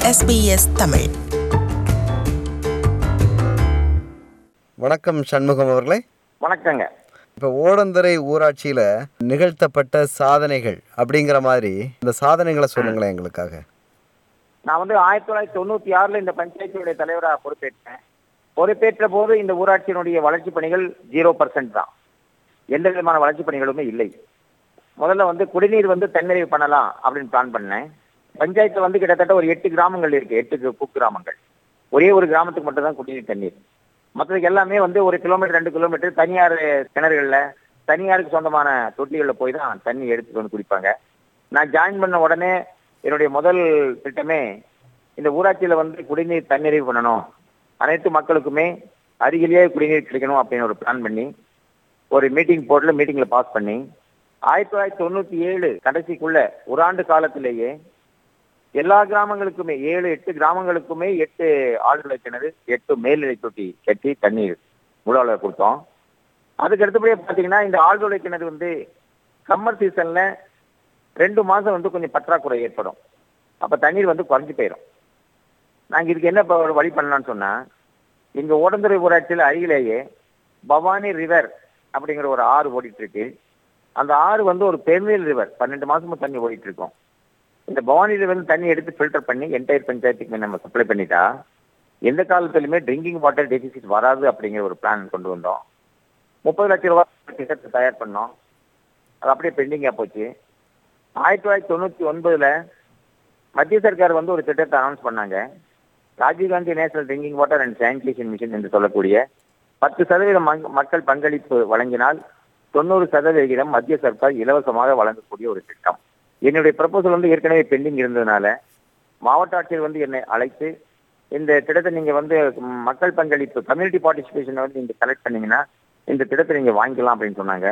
SBS Tamil வணக்கம் சண்முகம் அவர்களே வணக்கங்க இப்போ ஓடந்துறை ஊராட்சியில் நிகழ்த்தப்பட்ட சாதனைகள் அப்படிங்கிற மாதிரி இந்த சாதனைகளை சொல்லுங்களேன் எங்களுக்காக நான் வந்து ஆயிரத்தி தொள்ளாயிரத்தி தொண்ணூத்தி ஆறுல இந்த பஞ்சாயத்தினுடைய தலைவராக பொறுப்பேற்றேன் பொறுப்பேற்ற போது இந்த ஊராட்சியினுடைய வளர்ச்சி பணிகள் ஜீரோ பர்சன்ட் தான் எந்த விதமான வளர்ச்சி பணிகளுமே இல்லை முதல்ல வந்து குடிநீர் வந்து தன்னிறைவு பண்ணலாம் அப்படின்னு பிளான் பண்ணேன் பஞ்சாயத்துல வந்து கிட்டத்தட்ட ஒரு எட்டு கிராமங்கள் இருக்கு எட்டு குக்கிராமங்கள் ஒரே ஒரு கிராமத்துக்கு மட்டும் தான் குடிநீர் தண்ணீர் மற்றதுக்கு எல்லாமே வந்து ஒரு கிலோமீட்டர் ரெண்டு கிலோமீட்டர் தனியார் கிணறுகள்ல தனியாருக்கு சொந்தமான தொட்டிகளில் போய் தான் தண்ணி எடுத்துட்டு வந்து குடிப்பாங்க நான் ஜாயின் பண்ண உடனே என்னுடைய முதல் திட்டமே இந்த ஊராட்சியில வந்து குடிநீர் தன்னிறைவு பண்ணணும் அனைத்து மக்களுக்குமே அருகிலேயே குடிநீர் கிடைக்கணும் அப்படின்னு ஒரு பிளான் பண்ணி ஒரு மீட்டிங் போர்டில் மீட்டிங்ல பாஸ் பண்ணி ஆயிரத்தி தொள்ளாயிரத்தி தொண்ணூத்தி ஏழு கடைசிக்குள்ள ஒரு ஆண்டு காலத்திலேயே எல்லா கிராமங்களுக்குமே ஏழு எட்டு கிராமங்களுக்குமே எட்டு ஆழ்நிலை கிணறு எட்டு மேல்நிலை தொட்டி கட்டி தண்ணீர் முழு அளவு கொடுத்தோம் அதுக்கு அடுத்தபடியே பார்த்தீங்கன்னா இந்த ஆழ்துளை கிணறு வந்து சம்மர் சீசன்ல ரெண்டு மாசம் வந்து கொஞ்சம் பற்றாக்குறை ஏற்படும் அப்ப தண்ணீர் வந்து குறைஞ்சு போயிடும் நாங்க இதுக்கு என்ன இப்ப ஒரு வழி பண்ணலாம்னு சொன்னா எங்க ஓடந்துறை ஊராட்சியில் அருகிலேயே பவானி ரிவர் அப்படிங்கிற ஒரு ஆறு ஓடிட்டு இருக்கு அந்த ஆறு வந்து ஒரு பெருநீர் ரிவர் பன்னெண்டு மாசமா தண்ணி ஓடிட்டு இருக்கோம் இந்த பவானி ரிவர் தண்ணி எடுத்து ஃபில்டர் பண்ணி என்டையர் பஞ்சாயத்துக்கு நம்ம சப்ளை பண்ணிட்டா எந்த காலத்திலுமே ட்ரிங்கிங் வாட்டர் டெபிசிட் வராது அப்படிங்கிற ஒரு பிளான் கொண்டு வந்தோம் முப்பது லட்சம் ரூபாய் திட்டத்தை தயார் பண்ணோம் அது அப்படியே பெண்டிங்கா போச்சு ஆயிரத்தி தொள்ளாயிரத்தி தொண்ணூத்தி ஒன்பதுல மத்திய சர்க்கார் வந்து ஒரு திட்டத்தை அனௌன்ஸ் பண்ணாங்க Rajiv Gandhi national drinking water and sanitation mission என்று சொல்லக்கூடிய பத்து சதவீதம் மங்- மக்கள் பங்களிப்பு வழங்கினால் தொண்ணூறு சதவிகிதம் மத்திய சர்க்கார் இலவசமாக வழங்கக்கூடிய ஒரு திட்டம் என்னுடைய ப்ரப்போசல் வந்து ஏற்கனவே பெண்டிங் இருந்ததுனால மாவட்ட ஆட்சியர் வந்து என்னை அழைத்து இந்த திட்டத்தை நீங்க வந்து ம், மக்கள் பங்களிப்பு கம்யூனிட்டி பார்ட்டிசிபேஷனை வந்து நீங்க கலெக்ட் பண்ணீங்கன்னா இந்த திட்டத்தை நீங்க வாங்கிக்கலாம் அப்படின்னு சொன்னாங்க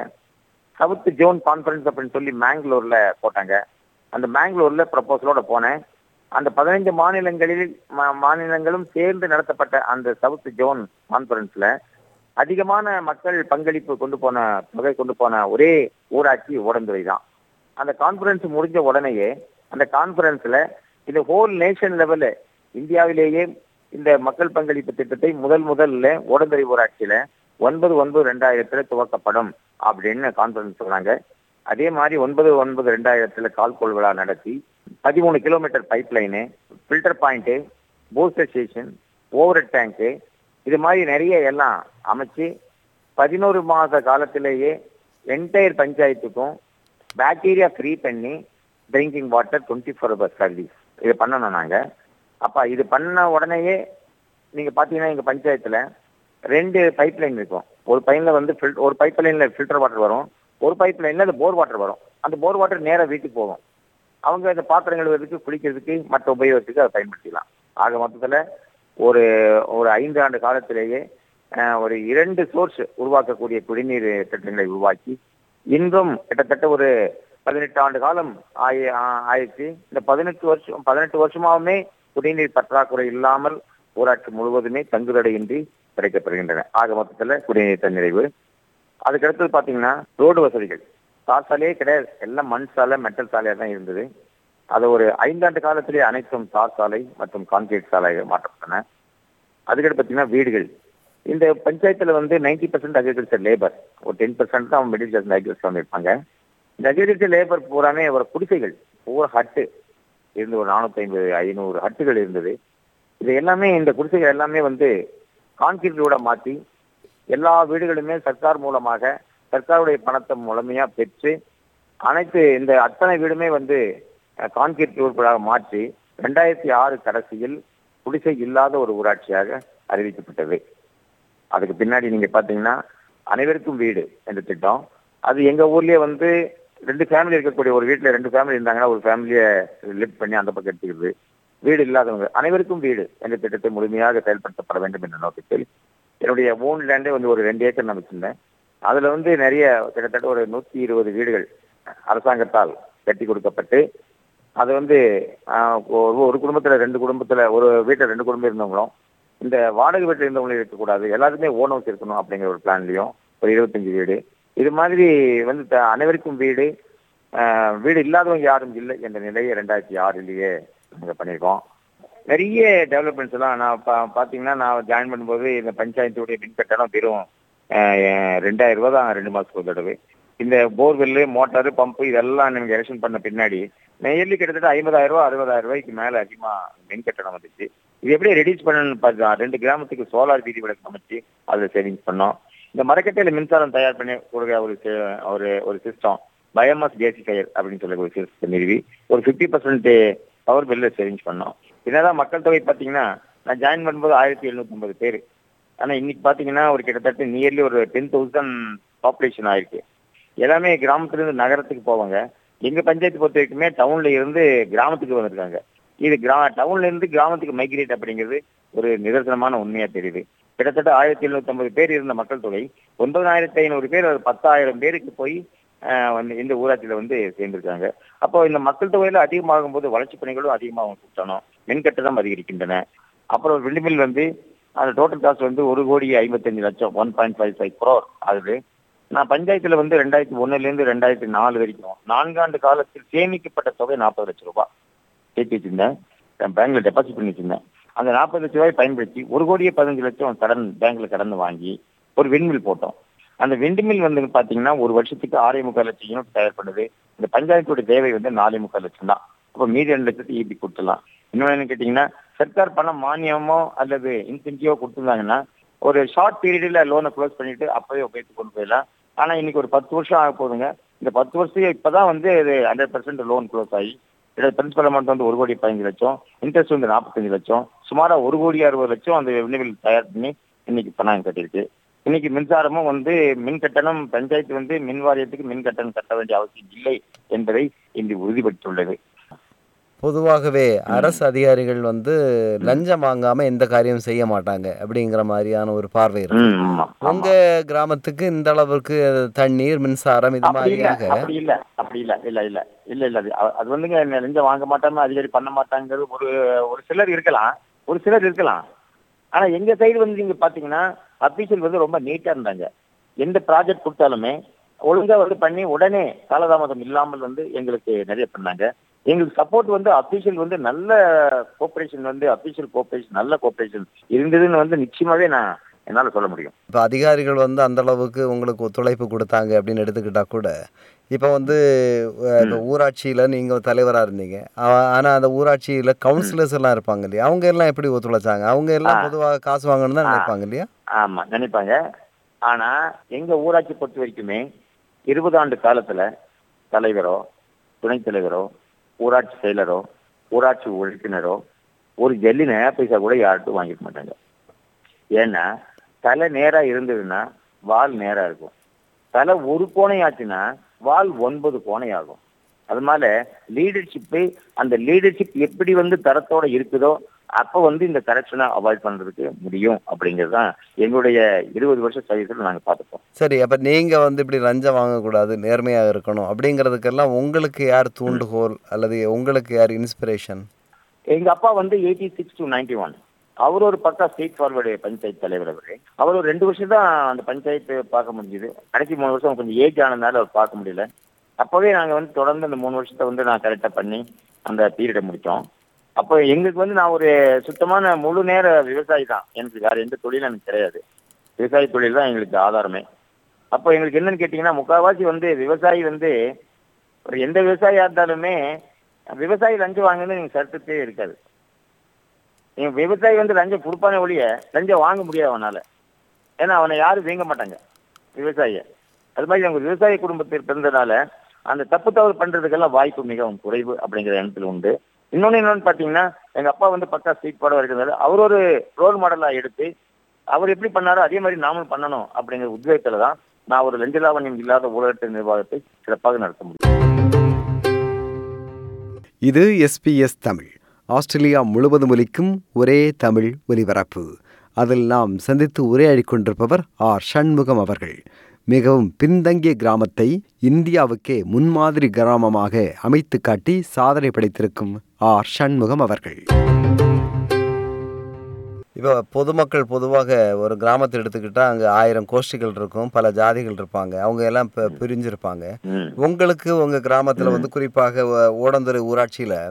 சவுத் ஜோன் கான்ஃபரன்ஸ் அப்படின்னு சொல்லி மேங்களூர்ல போட்டாங்க அந்த மேங்களூர்ல ப்ரப்போசலோட போனேன் அந்த பதினைந்து மாநிலங்களில் மா- மாநிலங்களும் சேர்ந்து நடத்தப்பட்ட அந்த சவுத் ஜோன் கான்ஃபரன்ஸ்ல அதிகமான மக்கள் பங்களிப்பு கொண்டு போன தொகை கொண்டு போன ஒரே ஊராட்சி ஓடந்துறை தான் அந்த கான்ஃபரன்ஸ் முடிஞ்ச உடனேயே அந்த கான்ஃபரன்ஸ்ல இந்த ஹோல் நேஷன் லெவல்ல இந்தியாவிலேயே இந்த மக்கள் பங்களிப்பு திட்டத்தை முதல் முதல்ல ஓடந்துறை ஊராட்சியில ஒன்பது ஒன்பது ரெண்டாயிரத்துல துவக்கப்படும் அப்படின்னு கான்ஃபரன்ஸ் சொன்னாங்க அதே மாதிரி ஒன்பது ஒன்பது ரெண்டாயிரத்துல கால்கோள் விழா நடத்தி பதிமூணு kilometre pipeline filter point booster station over tank இது மாதிரி நிறைய எல்லாம் அமைச்சு பதினோரு மாத காலத்திலேயே என்டையர் பஞ்சாயத்துக்கும் பாக்டீரியா ஃப்ரீ பண்ணி drinking water twenty four hour service இது பண்ணணும் நாங்க அப்ப இது பண்ண உடனேயே நீங்க பாத்தீங்கன்னா எங்க பஞ்சாயத்துல ரெண்டு பைப் லைன் இருக்கும் ஒரு பைப்ல வந்து ஃபில் ஒரு பைப் லைன்ல ஃபில்டர் வாட்டர் வரும் ஒரு பைப் லைன்ல அந்த போர் வாட்டர் வரும் அந்த போர் வாட்டர் நேரா வீட்டுக்கு போகும் அவங்க இந்த பாத்திரம் கழுவுறதுக்கு குளிக்கிறதுக்கு மற்ற உபயோகத்துக்கு அதை பயன்படுத்திக்கலாம் ஆக மொத்தத்துல ஒரு ஒரு ஐந்து ஆண்டு காலத்திலேயே அஹ், ஒரு இரண்டு சோர்ஸ் உருவாக்கக்கூடிய குடிநீர் திட்டங்களை உருவாக்கி இன்றும் கிட்டத்தட்ட ஒரு பதினெட்டு ஆண்டு காலம் ஆயி ஆ- ஆயிடுச்சு இந்த பதினெட்டு வருஷம் பதினெட்டு வருஷமாவுமே குடிநீர் பற்றாக்குறை இல்லாமல் ஊராட்சி முழுவதுமே தங்குதடையின்றி கிடைக்கப்படுகின்றன ஆக மொத்தத்துல குடிநீர் தன்னிறைவு அதுக்கு அடுத்தது பாத்தீங்கன்னா ரோடு வசதிகள் தார் சாலையே கிடையாது எல்லாம் மண் சாலை மெட்டல் சாலையா தான் இருந்தது அது ஒரு ஐந்தாண்டு காலத்திலே அனைத்தும் தார் சாலை மற்றும் கான்கிரீட் சாலைகள் மாற்றப்பட்டன அதுக்கடுத்து பாத்தீங்கன்னா வீடுகள் இந்த பஞ்சாயத்துல வந்து நைன்டி பர்சன்ட் அக்ரிகல்ச்சர் லேபர் ஒரு டென் பர்சன்ட் தான் மிடில் கிளாஸ் அக்ரிகல்ச்சர் வந்து இருப்பாங்க இந்த அக்ரிகல்ச்சர் லேபர் பூராமே ஒரு குடிசைகள் ஒவ்வொரு ஹட்டு இருந்து ஒரு நானூத்தி ஐம்பது ஐநூறு ஹட்டுகள் இருந்தது இது எல்லாமே இந்த குடிசைகள் எல்லாமே வந்து கான்கிரீட் ரோட மாத்தி எல்லா வீடுகளுமே சர்க்கார் மூலமாக சர்க்காருடைய பணத்தை முழுமையா பெற்று அனைத்து இந்த அத்தனை வீடுமே வந்து அஹ், கான்கிரீட் ரோடுகளாக மாற்றி ரெண்டாயிரத்தி ஆறு கடைசியில் குடிசை இல்லாத ஒரு ஊராட்சியாக அறிவிக்கப்பட்டது அதுக்கு பின்னாடி நீங்க பாத்தீங்கன்னா அனைவருக்கும் வீடு என்ற திட்டம் அது எங்க ஊர்லயே வந்து ரெண்டு ஃபேமிலி இருக்கக்கூடிய ஒரு வீட்டுல ரெண்டு ஃபேமிலி இருந்தாங்கன்னா ஒரு ஃபேமிலியை லிஃப்ட் பண்ணி அந்த பக்கம் எடுத்துக்கிறது வீடு இல்லாதவங்க அனைவருக்கும் வீடு என்ற திட்டத்தை முழுமையாக செயல்படுத்தப்பட வேண்டும் என்ற நோக்கத்தில் என்னுடைய ஓன் லேண்டே வந்து ஒரு ரெண்டு ஏக்கர் நான் வச்சிருந்தேன் அதுல வந்து நிறைய கிட்டத்தட்ட ஒரு நூத்தி இருபது வீடுகள் அரசாங்கத்தால் கட்டி கொடுக்கப்பட்டு அது வந்து ஆஹ், ஒரு ஒரு குடும்பத்துல ரெண்டு குடும்பத்துல ஒரு வீட்டுல ரெண்டு குடும்பம் இருந்தவங்களும் இந்த வாடகை வீட்டில் இருந்தவங்களும் இருக்கக்கூடாது எல்லாருமே ஓன் ஹவுஸ் இருக்கணும் அப்படிங்கிற ஒரு பிளான்லயும் ஒரு இருபத்தஞ்சு வீடு இது மாதிரி வந்து த- அனைவருக்கும் வீடு ஆஹ், வீடு இல்லாதவங்க யாரும் இல்லை என்ற நிலையை ரெண்டாயிரத்தி ஆறிலேயே நாங்க பண்ணியிருக்கோம் நிறைய டெவலப்மெண்ட்ஸ் எல்லாம் நான் பா- பாத்தீங்கன்னா நான் ஜாயின் பண்ணும்போது இந்த பஞ்சாயத்துடைய மின் கட்டணம் வெறும் அஹ், ரெண்டாயிரம் ரூபாய் தான் ரெண்டு மாசத்துக்கு ஒரு தடவை இந்த போர்வெல்லு மோட்டாரு பம்பு இதெல்லாம் நீங்க எலெக்ஷன் பண்ண பின்னாடி நெய்யர்லி கிட்டத்தட்ட ஐம்பதாயிரம் ரூபாய் அறுபதாயிரம் ரூபாய்க்கு மேல அதிகமா மின் கட்டணம் வந்துச்சு இது எப்படி ரெடியூஸ் பண்ணணும்னு பார்த்தா ரெண்டு கிராமத்துக்கு சோலார் வீதி விளக்கு அமைச்சு அதுல சேவிங்ஸ் பண்ணோம் இந்த மரக்கட்டையில மின்சாரம் தயார் பண்ணி கொடுக்க ஒரு சி- ஒரு ஒரு சிஸ்டம் பயோமாஸ் கேசிஃபயர் அப்படின்னு சொல்லி ஒரு சிஸ்டம் நிறுவி ஒரு ஃபிஃப்டி பர்சன்ட் பவர் பில்ல சேவிங்ஸ் பண்ணோம் என்னதான் மக்கள் தொகை பார்த்தீங்கன்னா நான் ஜாயின் பண்ணும்போது ஆயிரத்தி எழுநூத்தி ஐம்பது பேர் ஆனா இன்னைக்கு பாத்தீங்கன்னா ஒரு கிட்டத்தட்ட நியர்லி ஒரு டென் தௌசண்ட் பாப்புலேஷன் ஆயிருக்கு எல்லாமே கிராமத்துல இருந்து நகரத்துக்கு போவாங்க எங்க பஞ்சாயத்து பொறுத்த வரைக்குமே டவுன்ல இருந்து கிராமத்துக்கு வந்திருக்காங்க இது கிரா டவுன்ல இருந்து கிராமத்துக்கு மைக்ரேட் அப்படிங்கிறது ஒரு நிதர்சனமான உண்மையா தெரியுது கிட்டத்தட்ட ஆயிரத்தி எழுநூத்தி ஐம்பது பேர் இருந்த மக்கள் தொகை ஒன்பதாயிரத்தி ஐநூறு பேர் ஒரு பத்தாயிரம் பேருக்கு போய் ஆஹ், வந்து இந்த ஊராட்சியில வந்து சேர்ந்திருக்காங்க அப்போ இந்த மக்கள் தொகையில அதிகமாகும் போது வளர்ச்சி பணிகளும் அதிகமாக கூட்டணும் மின் கட்டணம் அதிகரிக்கின்றன அப்புறம் விண்டுமில் வந்து அந்த டோட்டல் காஸ்ட் வந்து ஒரு கோடி ஐம்பத்தஞ்சு லட்சம் one point five five crore ஆகுது நான் பஞ்சாயத்துல வந்து ரெண்டாயிரத்தி ஒண்ணுல இருந்து ரெண்டாயிரத்தி நாலு வரைக்கும் நான்காண்டு காலத்தில் சேமிக்கப்பட்ட தொகை நாற்பது லட்சம் ரூபாய் சேர்த்து வச்சிருந்தேன் என் பேங்க்ல டெபாசிட் பண்ணி வச்சிருந்தேன் அந்த நாற்பது லட்ச ரூபாய் பயன்படுத்தி ஒரு கோடியே பதினஞ்சு லட்சம் கடன் பேங்க்ல கடன் வாங்கி ஒரு விண்மில் போட்டோம் அந்த விண்மில் வந்து பாத்தீங்கன்னா ஒரு வருஷத்துக்கு ஆறே முக்கால் லட்சம் யூனிட் தயார் பண்ணுது இந்த பஞ்சாயத்தோட தேவை வந்து நாலே முக்கால் லட்சம் தான் அப்போ மீதி ரெண்டு லட்சத்துக்கு ஈபி கொடுத்துடலாம் இன்னொன்னு என்ன கேட்டீங்கன்னா சர்க்கார் பணம் மானியமோ அல்லது இன்சென்டிவோ கொடுத்துருந்தாங்கன்னா ஒரு ஷார்ட் பீரியட்ல லோனை க்ளோஸ் பண்ணிட்டு அப்பவே உபயோகித்து கொண்டு போயிடலாம் ஆனா இன்னைக்கு ஒரு பத்து வருஷம் ஆக போகுதுங்க இந்த பத்து வருஷம் இப்பதான் வந்து இது ஹண்ட்ரட் பர்சன்ட் லோன் க்ளோஸ் ஆகி இதோட பிரின்சிபல் அமௌண்ட் வந்து ஒரு கோடி பதினஞ்சு லட்சம் இன்ட்ரெஸ்ட் வந்து நாற்பத்தஞ்சு லட்சம் சுமாரா ஒரு கோடி அறுபது லட்சம் அந்த விண்ணிவில் தயார் பண்ணி இன்னைக்கு பணம் கட்டியிருக்கு இன்னைக்கு மின்சாரமும் வந்து மின் கட்டணம் பஞ்சாயத்து வந்து மின் வாரியத்துக்கு மின் கட்டணம் கட்ட வேண்டிய அவசியம் இல்லை என்பதை இன்று உறுதிப்படுத்தியுள்ளது பொதுவாகவே அரசு அதிகாரிகள் வந்து லஞ்சம் வாங்காம எந்த காரியமும் செய்ய மாட்டாங்க அப்படிங்கிற மாதிரியான ஒரு பார்வை இருக்கு ம், ஆமா, ஆமா. உங்க கிராமத்துக்கு இந்த அளவுக்கு தண்ணீர் மின்சாரம் இது அப்படி இல்ல மாதிரியாக அப்படி இல்ல அப்படி இல்ல இல்ல இல்ல இல்ல இல்ல அது அ- அது வந்துங்க நெஞ்ச வாங்க மாட்டாம அதிகாரி பண்ண மாட்டாங்கிறது ஒரு ஒரு சிலர் இருக்கலாம் ஒரு சிலர் இருக்கலாம் ஆனா எங்க சைடு வந்து நீங்க பாத்தீங்கன்னா அபிஷியல் வந்து ரொம்ப நீட்டா இருந்தாங்க எந்த ப்ராஜெக்ட் கொடுத்தாலுமே ஒழுங்கா வந்து பண்ணி உடனே காலதாமதம் இல்லாமல் வந்து எங்களுக்கு நிறைய பண்ணாங்க எங்களுக்கு சப்போர்ட் வந்து அபிஷியல் வந்து நல்ல கோஆபரேஷன் வந்து அபிஷியல் கோஆபரேஷன் நல்ல கோஆபரேஷன் இருந்ததுன்னு வந்து நிச்சயமாவே நான் என்னால சொல்ல முடியும் இப்போ அதிகாரிகள் வந்து அந்த அளவுக்கு உங்களுக்கு ஒத்துழைப்பு கொடுத்தாங்க அப்படின்னு எடுத்துக்கிட்டா கூட இப்போ வந்து அஹ், இப்ப ஊராட்சியில் நீங்கள் தலைவராக இருந்தீங்க ஆ- ஆனா அந்த ஊராட்சியில் கவுன்சிலர்ஸ் எல்லாம் இருப்பாங்க இல்லையா அவங்க எல்லாம் எப்படி ஒத்துழைச்சாங்க அவங்க எல்லாம் ஆ. பொதுவாக காசு வாங்கணும் தான் ஆ. நினைப்பாங்க இல்லையா ஆமா நினைப்பாங்க ஆனா எங்க ஊராட்சி பொறுத்த வரைக்குமே இருபது ஆண்டு காலத்துல தலைவரோ துணைத் தலைவரோ ஊராட்சி செயலரோ ஊராட்சி உறுப்பினரோ ஒரு ஜல்லி நயா பைசா கூட யார்ட்டும் வாங்கிக்க மாட்டாங்க ஏன்னா தலை நேரா இருந்ததுன்னா வால் நேரா இருக்கும் தலை ஒரு கோணை ஆச்சுன்னா வால் ஒன்பது கோணை ஆகும் அதனால லீடர்ஷிப்பு அந்த லீடர்ஷிப் எப்படி வந்து தரத்தோட இருக்குதோ அப்ப வந்து இந்த கரெக்ஷனை அவாய்ட் பண்றதுக்கு முடியும் அப்படிங்கிறது தான் எங்களுடைய இருபது வருஷ சர்வீஸில் நாங்க பார்த்துப்போம் சரி அப்போ நீங்கள் வந்து இப்படி லஞ்சம் வாங்கக்கூடாது நேர்மையாக இருக்கணும் அப்படிங்கிறதுக்கெல்லாம் உங்களுக்கு யார் தூண்டுகோல் அல்லது உங்களுக்கு யார் இன்ஸ்பிரேஷன் எங்க அப்பா வந்து eighty six to ninety one அவர் ஒரு பக்கா ஸ்டேட் ஃபார்வர்டு பஞ்சாயத்து தலைவர் அவரு அவர் ஒரு ரெண்டு வருஷம் தான் அந்த பஞ்சாயத்து பார்க்க முடிஞ்சுது கடைசி மூணு வருஷம் கொஞ்சம் ஏஜ் ஆனதுனால அவர் பார்க்க முடியல அப்பவே நாங்க வந்து தொடர்ந்து அந்த மூணு வருஷத்தை வந்து நான் கரெக்டா பண்ணி அந்த பீரியடை முடித்தோம் அப்போ எங்களுக்கு வந்து நான் ஒரு சுத்தமான முழு நேர விவசாயி தான் எனக்கு வேற எந்த தொழிலும் எனக்கு கிடையாது விவசாய தொழில் தான் எங்களுக்கு ஆதாரமே அப்போ எங்களுக்கு என்னன்னு கேட்டிங்கன்னா முக்கால்வாசி வந்து விவசாயி வந்து ஒரு எந்த விவசாயியா இருந்தாலுமே விவசாயி லஞ்சம் வாங்குறது நீங்க சட்டத்தே இருக்காது நீங்க விவசாயி வந்து லஞ்சம் கொடுப்பானே ஒழிய லஞ்சம் வாங்க முடியாது அவனால ஏன்னா அவனை யாரும் வீங்க மாட்டாங்க விவசாயிய அது மாதிரி அவங்க விவசாய குடும்பத்தில் பிறந்ததால அந்த தப்பு தவறு பண்றதுக்கெல்லாம் வாய்ப்பு மிகவும் குறைவு அப்படிங்கிற எண்ணத்துல உண்டு இன்னொன்னு என்னன்னு பாத்தீங்கன்னா எங்க அப்பா வந்து பக்கா ஸ்ட்ரீட் பாடம் இருக்கிறதால அவர் ஒரு ரோல் மாடலா எடுத்து அவர் எப்படி பண்ணாரோ அதே மாதிரி நாமளும் பண்ணணும் அப்படிங்கிற உத்வேகத்துல தான் நான் ஒரு லஞ்சலாவண்யம் இல்லாத ஊழலற்ற நிர்வாகத்தை சிறப்பாக நடத்த முடியும் இது எஸ்பிஎஸ் தமிழ் ஆஸ்திரேலியா முழுவதும் ஒலிக்கும் ஒரே தமிழ் ஒலிபரப்பு அதில் நாம் சந்தித்து உரையாடிக் கொண்டிருப்பவர் ஆர் சண்முகம் அவர்கள் மிகவும் பின்தங்கிய கிராமத்தை இந்தியாவுக்கே முன்மாதிரி கிராமமாக அமைத்து காட்டி சாதனை படைத்திருக்கும் ஆர் சண்முகம் அவர்கள் இப்போ பொதுமக்கள் பொதுவாக ஒரு கிராமத்தை எடுத்துக்கிட்டால் அங்கே ஆயிரம் கோஷ்டிகள் இருக்கும் பல ஜாதிகள் இருப்பாங்க அவங்க எல்லாம் இப்போ பிரிஞ்சிருப்பாங்க ம் உங்களுக்கு உங்கள் கிராமத்தில் வந்து குறிப்பாக ஓ- ஓடந்துறை ஊராட்சியில்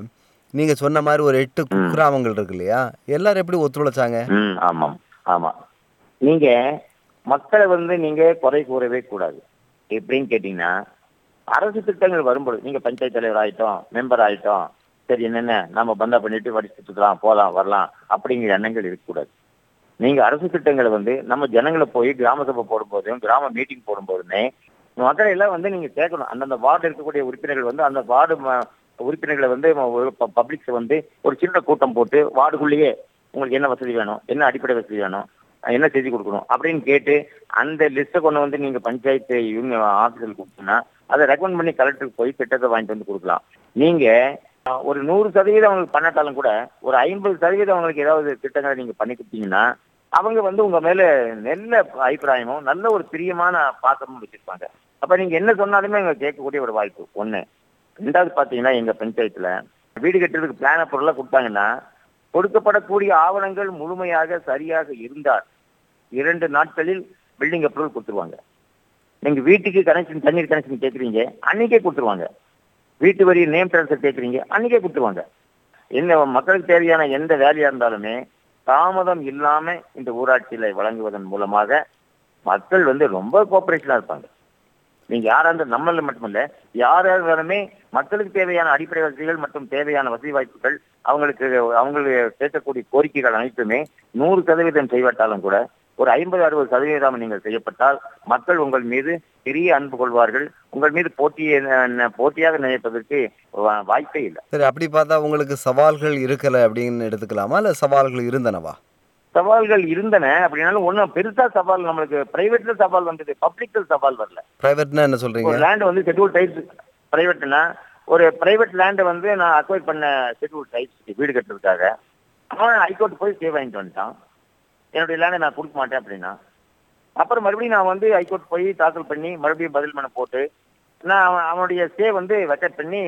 நீங்க சொன்ன மாதிரி ஒரு எட்டு ம். குக்கிராமங்கள் இருக்கு இல்லையா எல்லாரும் எப்படி ஒத்துழைச்சாங்க ம் ஆமாம் ஆமா நீங்க மக்களை வந்து நீங்க குறை கூறவே கூடாது எப்படின்னு கேட்டீங்கன்னா அரசு திட்டங்கள் வரும்போது நீங்க பஞ்சாயத்து தலைவர் ஆயிட்டோம் மெம்பர் ஆயிட்டோம் சரி என்னென்ன நம்ம பந்தா பண்ணிட்டு வடிச்சுட்டு இருக்கலாம் போலாம் வரலாம் அப்படிங்கிற எண்ணங்கள் இருக்கக்கூடாது நீங்க அரசு திட்டங்களை வந்து நம்ம ஜனங்களை போய் கிராம சபை போடும்போதும் கிராம மீட்டிங் போடும்போதுமே மக்களை எல்லாம் வந்து நீங்க கேட்கணும் அந்தந்த வார்டு இருக்கக்கூடிய உறுப்பினர்கள் வந்து அந்த வார்டு ம- உறுப்பினர்களை வந்து பப்ளிக்ஸ் வந்து ஒரு சின்ன கூட்டம் போட்டு வார்டுக்குள்ளேயே உங்களுக்கு என்ன வசதி வேணும் என்ன அடிப்படை வசதி வேணும் அஹ் என்ன செய்தி கொடுக்கணும் அப்படின்னு கேட்டு அந்த லிஸ்ட்டை கொண்டு வந்து நீங்க பஞ்சாயத்து யூனியன் ஆஃபீஸில் கொடுத்தீங்கன்னா அதை ரெக்கமெண்ட் பண்ணி கலெக்டருக்கு போய் திட்டத்தை வாங்கிட்டு வந்து கொடுக்கலாம் நீங்க அஹ், ஒரு நூறு சதவீதம் அவங்களுக்கு பண்ணாட்டாலும் கூட ஒரு ஐம்பது சதவீதம் அவங்களுக்கு ஏதாவது திட்டங்களை நீங்க பண்ணி கொடுத்தீங்கன்னா அவங்க வந்து உங்க மேல நல்ல அபிப்பிராயமும் நல்ல ஒரு பிரியமான பாசமும் வச்சிருப்பாங்க அப்ப நீங்க என்ன சொன்னாலுமே அவங்க கேட்கக்கூடிய ஒரு வாய்ப்பு ஒண்ணு ரெண்டாவது பாத்தீங்கன்னா எங்க பஞ்சாயத்துல வீடு கட்டுறதுக்கு பிளான பொருளை கொடுத்தாங்கன்னா கொடுக்கப்படக்கூடிய ஆவணங்கள் முழுமையாக சரியாக இருந்தால் இரண்டு நாட்களில் பில்டிங் அப்ரூவல் கொடுத்துருவாங்க நீங்க வீட்டுக்கு கனெக்ஷன் தண்ணீர் கனெக்ஷன் கேட்குறீங்க அன்னைக்கே கொடுத்துருவாங்க வீட்டு வரி நேம் ட்ரான்ஸ்ஃபர் கேட்குறீங்க அன்னைக்கே கொடுத்துருவாங்க என்ன மக்களுக்கு தேவையான எந்த வேலையா இருந்தாலுமே தாமதம் இல்லாம இந்த ஊராட்சியில வழங்குவதன் மூலமாக மக்கள் வந்து ரொம்ப கோஆபரேஷனா இருப்பாங்க நீங்க யாரா இருந்தாலும் நம்மள மட்டுமல்ல யாரா இருந்தாலுமே மக்களுக்கு தேவையான அடிப்படை வசதிகள் மற்றும் தேவையான வசதி வாய்ப்புகள் அவங்களுக்கு அவங்களுக்கு கேட்கக்கூடிய கோரிக்கைகள் அனைத்துமே நூறு சதவீதம் செய்யப்பட்டாலும் கூட ஒரு ஐம்பது அறுபது சதவீதம் நீங்கள் செய்யப்பட்டால் மக்கள் உங்கள் மீது பெரிய அன்பு கொள்வார்கள் உங்கள் மீது போட்டியை ந- போட்டியாக நினைப்பதற்கு வா- வாய்ப்பே இல்லை சரி அப்படி பார்த்தா உங்களுக்கு சவால்கள் இருக்கல அப்படின்னு எடுத்துக்கலாமா இல்ல சவால்கள் இருந்தனவா சவால்கள் இருந்தன அப்படின்னாலும் ஒண்ணும் பெருசா சவால் நம்மளுக்கு பிரைவேட்ல சவால் வந்தது பப்ளிக்ல சவால் வரல பிரைவேட்னா என்ன சொல்றீங்க ஒரு லேண்ட் வந்து ஷெட்யூல் டைப்ஸ் பிரைவேட்னா ஒரு பிரைவேட் லேண்டை வந்து நான் அக்வைர் பண்ண ஷெட்யூல் டைப்ஸ் வீடு கட்டுறதுக்காக அவன் ஹைகோர்ட் போய் ஸ்டே வாங்கிட்டு வந்துட்டான் என்னுடைய லேண்டை நான் கொடுக்க மாட்டேன் அப்படின்னா அப்புறம் மறுபடியும் நான் வந்து ஹைகோர்ட் போய் தாக்கல் பண்ணி மறுபடியும் பதில் மனு போட்டு நான் அவன் அவனுடைய ஸ்டே வந்து வெக்கட் பண்ணி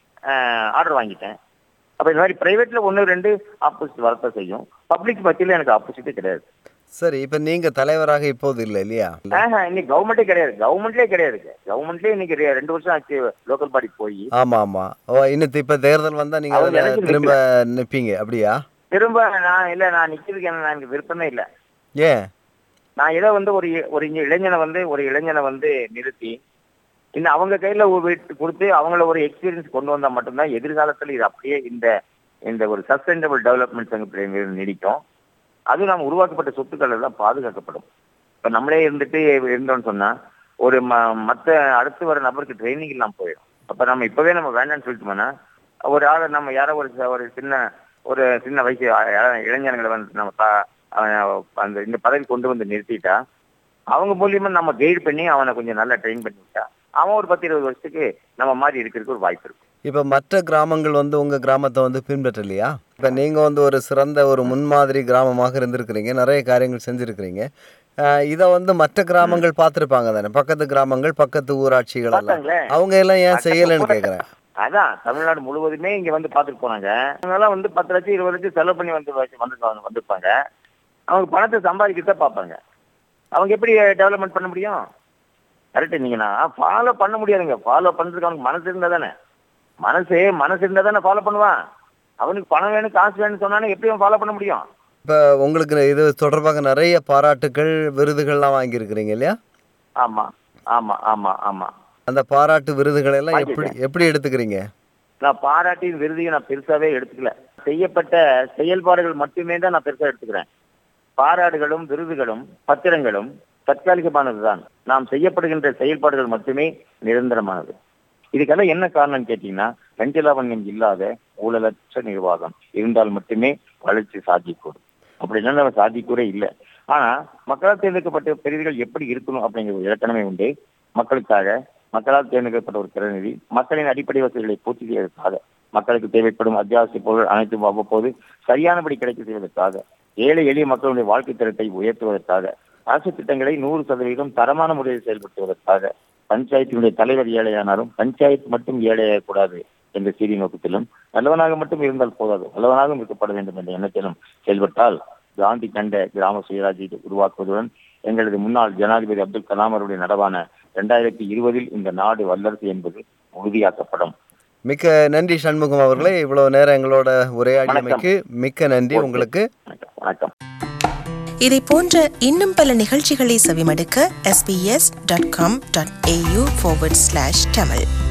ஆர்டர் வாங்கிட்டேன் அப்ப இந்த மாதிரி பிரைவேட்ல ஒன்று ரெண்டு ஆப்போசிட் வரத்த செய்யும் பப்ளிக் மத்தியில் எனக்கு ஆப்போசிட்டே கிடையாது சரி இப்ப நீங்க தலைவராக இப்போது இல்லை இல்லையா ஆஹா, இன்னைக்கு கவர்மெண்டே கிடையாது கவர்மெண்ட்லயே கிடையாது கவர்மெண்ட்லயே இன்னைக்கு ரெ- ரெண்டு வருஷம் ஆச்சு லோக்கல் பாடி போய் ஆமா ஆமா ஓ இன்னும் இப்ப தேர்தல் வந்தா நீங்க அவங்க அதுல election திரும்ப நிப்பீங்க அப்படியா திரும்ப நான் இல்ல நான் நிக்கிறதுக்கு எனக்கு எனக்கு விருப்பமே இல்ல ஏன் நான் ஏதோ வந்து ஒரு இ- ஒரு இங்க இளைஞனை வந்து ஒரு இளைஞனை வந்து நிறுத்தி இன்னும் அவங்க கையில ஒரு வீட்டு கொடுத்து அவங்கள ஒரு எக்ஸ்பீரியன்ஸ் கொண்டு வந்தா மட்டும்தான் எதிர்காலத்துல இது அப்படியே இந்த இந்த ஒரு சஸ்டைனபிள் டெவலப்மெண்ட் சங்கத்தில் நீடிக்கும் அது நாம் உருவாக்கப்பட்ட சொத்துக்கள் எல்லாம் பாதுகாக்கப்படும் இப்ப நம்மளே இருந்துட்டு இருந்தோம்னு சொன்னா ஒரு ம மற்ற அடுத்து வர நபருக்கு ட்ரைனிங் இல்லாம போயிடும் அப்ப நம்ம இப்பவே நம்ம வேண்டாம்னு சொல்லிட்டோம்னா ஒரு ஆளை நம்ம யாரோ ஒரு ச- ஒரு சின்ன ஒரு சின்ன வயசு அ- அ- இளைஞர்களை வந்து நம்ம பா- அவன் அந்த இந்த பதவி கொண்டு வந்து நிறுத்திட்டா அவங்க மூலியமா நம்ம கைடு பண்ணி அவனை கொஞ்சம் நல்லா ட்ரெயின் பண்ணி விட்டா அவன் ஒரு பத்து இருபது வருஷத்துக்கு நம்ம மாதிரி இருக்கிறதுக்கு ஒரு வாய்ப்பு இருக்கு இப்ப மற்ற கிராமங்கள் வந்து உங்க கிராமத்தை வந்து பின்பற்றலையா இப்ப நீங்க வந்து ஒரு சிறந்த ஒரு முன்மாதிரி கிராமமாக இருந்திருக்கிறீங்க நிறைய காரியங்கள் செஞ்சிருக்கிறீங்க அஹ் இத வந்து மற்ற கிராமங்கள் பார்த்திருப்பாங்க தானே பக்கத்து கிராமங்கள் பக்கத்து ஊராட்சிகள் எல்லாம் பார்த்தாங்களே அவங்க எல்லாம் ஏன் செய்யலைன்னு கேக்குறேன் அதான் தமிழ்நாடு முழுவதுமே இங்க வந்து பார்த்துட்டு போனாங்க அவங்க எல்லாம் வந்து பத்து லட்சம் இருபது லட்சம் செலவு பண்ணி வந்து வந்து வந்திருப்பாங்க அவங்க பணத்தை சம்பாதிக்கத்தான் பார்ப்பாங்க அவங்க எப்படி டெவலப்மெண்ட் பண்ண முடியும் கரெக்ட் நீங்க நான் ஃபாலோ பண்ண முடியாதுங்க ஃபாலோ பண்றதுக்கு அவனுக்கு மனசு இருந்தா தானே மனசு மனசு இருந்தா தானே ஃபாலோ பண்ணுவான் அவனுக்கு பணம் வேணும் காசு வேணும்னு சொன்னானே எப்படி அவன் ஃபாலோ பண்ண முடியும் இப்ப உங்களுக்கு இது தொடர்பாக நிறைய பாராட்டுகள் விருதுகள்லாம் வாங்கியிருக்கிறீங்க இல்லையா ஆமா ஆமா ஆமா ஆமா அந்த பாராட்டு விருதுகள் எல்லாம் எப்படி எப்படி எடுத்துக்கிறீங்க நான் பாராட்டின் விருதையும் நான் பெருசாவே எடுத்துக்கல செய்யப்பட்ட செயல்பாடுகள் மட்டுமே தான் நான் பெருசா எடுத்துக்கிறேன் பாராடுகளும் விருதுகளும் பத்திரங்களும் தற்காலிகமானதுதான் நாம் செய்யப்படுகின்ற செயல்பாடுகள் மட்டுமே நிரந்தரமானது இதுக்கெல்லாம் என்ன காரணம் கேட்டீங்கன்னா லஞ்சலாவண்யம் இல்லாத ஊழலற்ற நிர்வாகம் இருந்தால் மட்டுமே வளர்ச்சி சாத்தியக்கூடும் அப்படின்னா நம்ம சாத்தியக்கூறே இல்லை ஆனா மக்களால் தேர்ந்தெடுக்கப்பட்ட பிரதிகள் எப்படி இருக்கணும் அப்படிங்கிற ஒரு இலக்கணமே உண்டு மக்களுக்காக மக்களால் தேர்ந்தெடுக்கப்பட்ட ஒரு பிரதிநிதி மக்களின் அடிப்படை வசதிகளை பூர்த்தி செய்வதற்காக மக்களுக்கு தேவைப்படும் அத்தியாவசிய பொருள் அனைத்தும் அவ்வப்போது சரியானபடி கிடைக்க செய்வதற்காக ஏழை எளிய மக்களுடைய வாழ்க்கை தரத்தை உயர்த்துவதற்காக அரசு திட்டங்களை நூறு சதவீதம் தரமான முறையில் செயல்படுத்துவதற்காக பஞ்சாயத்தினுடைய தலைவர் ஏழையானாலும் பஞ்சாயத்து மட்டும் ஏழையாகக்கூடாது என்ற சீரிய நோக்கத்திலும் நல்லவனாக மட்டும் இருந்தால் போதாது நல்லவனாகவும் இருக்கப்பட வேண்டும் என்ற எண்ணத்திலும் செயல்பட்டால் காந்தி கண்ட கிராம சுயராஜ்யத்தை உருவாக்குவதுடன் எங்களது முன்னாள் ஜனாதிபதி அப்துல் கலாம் அவருடைய நடவான இரண்டாயிரத்தி இருபதில் இந்த நாடு வல்லரசு என்பது உறுதியாக்கப்படும் மிக்க நன்றி சண்முகம் அவர்களே இவ்வளவு நேரம் எங்களோட உரையாடியமைக்கு மிக்க நன்றி உங்களுக்கு வணக்கம் வணக்கம் இதை போன்ற இன்னும் பல நிகழ்ச்சிகளை செவிமடுக்க sbs.com.au forward slash tamil